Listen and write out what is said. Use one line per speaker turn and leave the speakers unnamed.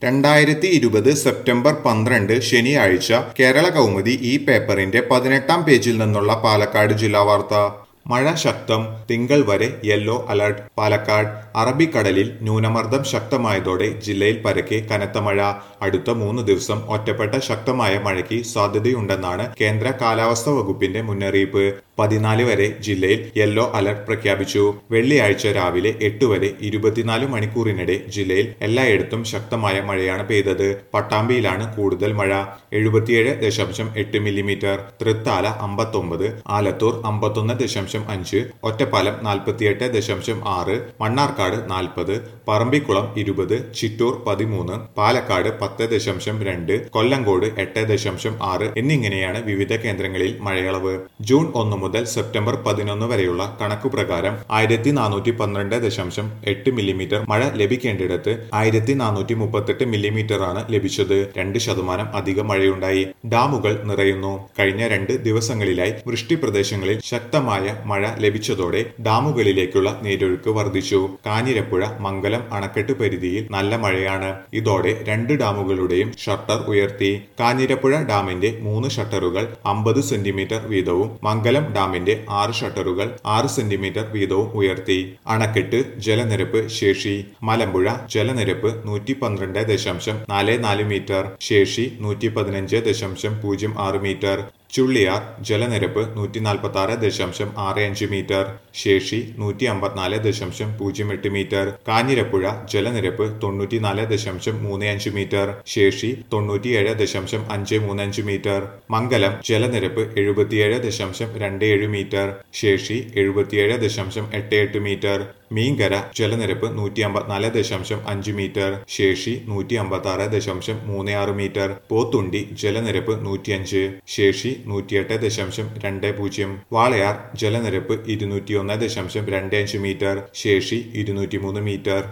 രണ്ടായിരത്തി ഇരുപത് സെപ്റ്റംബർ പന്ത്രണ്ട് ശനിയാഴ്ച കേരള കൗമുദി ഈ പേപ്പറിന്റെ പതിനെട്ടാം പേജിൽ നിന്നുള്ള പാലക്കാട് ജില്ലാ വാർത്ത മഴ ശക്തം തിങ്കൾ വരെ യെല്ലോ അലർട്ട് പാലക്കാട് അറബിക്കടലിൽ ന്യൂനമർദ്ദം ശക്തമായതോടെ ജില്ലയിൽ പരക്കെ കനത്ത മഴ അടുത്ത മൂന്ന് ദിവസം ഒറ്റപ്പെട്ട ശക്തമായ മഴയ്ക്ക് സാധ്യതയുണ്ടെന്നാണ് കേന്ദ്ര കാലാവസ്ഥാ വകുപ്പിന്റെ മുന്നറിയിപ്പ് പതിനാല് വരെ ജില്ലയിൽ യെല്ലോ അലർട്ട് പ്രഖ്യാപിച്ചു വെള്ളിയാഴ്ച രാവിലെ എട്ട് വരെ ഇരുപത്തിനാല് മണിക്കൂറിനിടെ ജില്ലയിൽ എല്ലായിടത്തും ശക്തമായ മഴയാണ് പെയ്തത് പട്ടാമ്പിയിലാണ് കൂടുതൽ മഴ എഴുപത്തിയേഴ് ദശാംശം എട്ട് മില്ലിമീറ്റർ തൃത്താല അമ്പത്തൊമ്പത് ആലത്തൂർ അമ്പത്തൊന്ന് ദശാംശം അഞ്ച് ഒറ്റപ്പാലം നാൽപ്പത്തിയെട്ട് ദശാംശം ആറ് മണ്ണാർക്കാട് നാൽപ്പത് പറമ്പിക്കുളം ഇരുപത് ചിറ്റൂർ പതിമൂന്ന് പാലക്കാട് പത്ത് ദശാംശം രണ്ട് കൊല്ലങ്കോട് എട്ട് ദശാംശം ആറ് എന്നിങ്ങനെയാണ് വിവിധ കേന്ദ്രങ്ങളിൽ മഴയളവ് ജൂൺ ഒന്ന് മുതൽ സെപ്റ്റംബർ പതിനൊന്ന് വരെയുള്ള കണക്കു പ്രകാരം ആയിരത്തി നാനൂറ്റി പന്ത്രണ്ട് ദശാംശം എട്ട് മില്ലിമീറ്റർ മഴ ലഭിക്കേണ്ടിടത്ത് ആയിരത്തി നാനൂറ്റി മുപ്പത്തെട്ട് മില്ലിമീറ്റർ ആണ് ലഭിച്ചത് രണ്ട് ശതമാനം അധിക മഴയുണ്ടായി ഡാമുകൾ നിറയുന്നു കഴിഞ്ഞ രണ്ട് ദിവസങ്ങളിലായി വൃഷ്ടി പ്രദേശങ്ങളിൽ ശക്തമായ മഴ ലഭിച്ചതോടെ ഡാമുകളിലേക്കുള്ള നീരൊഴുക്ക് വർദ്ധിച്ചു കാഞ്ഞിരപ്പുഴ മംഗലം അണക്കെട്ട് പരിധിയിൽ നല്ല മഴയാണ് ഇതോടെ രണ്ട് ഡാമുകളുടെയും ഷട്ടർ ഉയർത്തി കാഞ്ഞിരപ്പുഴ ഡാമിന്റെ മൂന്ന് ഷട്ടറുകൾ അമ്പത് സെന്റിമീറ്റർ വീതവും മംഗലം ഡാമിന്റെ ആറ് ഷട്ടറുകൾ ആറ് സെന്റിമീറ്റർ വീതവും ഉയർത്തി അണക്കെട്ട് ജലനിരപ്പ് ശേഷി മലമ്പുഴ ജലനിരപ്പ് നൂറ്റി പന്ത്രണ്ട് ദശാംശം നാല് നാല് മീറ്റർ ശേഷി നൂറ്റി പതിനഞ്ച് ദശാംശം പൂജ്യം ആറ് മീറ്റർ ചുള്ളിയാർ ജലനിരപ്പ് നൂറ്റി നാൽപ്പത്തി ആറ് ദശാംശം ആറ് അഞ്ച് മീറ്റർ ശേഷി നൂറ്റി അമ്പത്തിനാല് ദശാംശം പൂജ്യം എട്ട് മീറ്റർ കാഞ്ഞിരപ്പുഴ ജലനിരപ്പ് തൊണ്ണൂറ്റിനാല് ദശാംശം മൂന്ന് അഞ്ച് മീറ്റർ ശേഷി തൊണ്ണൂറ്റിയേഴ് ദശാംശം അഞ്ച് മൂന്ന് അഞ്ച് മീറ്റർ മംഗലം ജലനിരപ്പ് എഴുപത്തിയേഴ് ദശാംശം രണ്ട് ഏഴ് മീറ്റർ ശേഷി എഴുപത്തിയേഴ് ദശാംശം എട്ട് എട്ട് മീറ്റർ മീങ്കര ജലനിരപ്പ് നൂറ്റി അമ്പത്തിനാല് ദശാംശം അഞ്ച് മീറ്റർ ശേഷി നൂറ്റി അമ്പത്തി ആറ് ദശാംശം മൂന്ന് ആറ് മീറ്റർ പോത്തുണ്ടി ജലനിരപ്പ് നൂറ്റിയഞ്ച് ശേഷി നൂറ്റിയെട്ട് ദശാംശം രണ്ട് പൂജ്യം വാളയാർ ജലനിരപ്പ് ഇരുന്നൂറ്റിയൊന്ന് ദശാംശം രണ്ട് അഞ്ച് മീറ്റർ ശേഷി ഇരുന്നൂറ്റിമൂന്ന് മീറ്റർ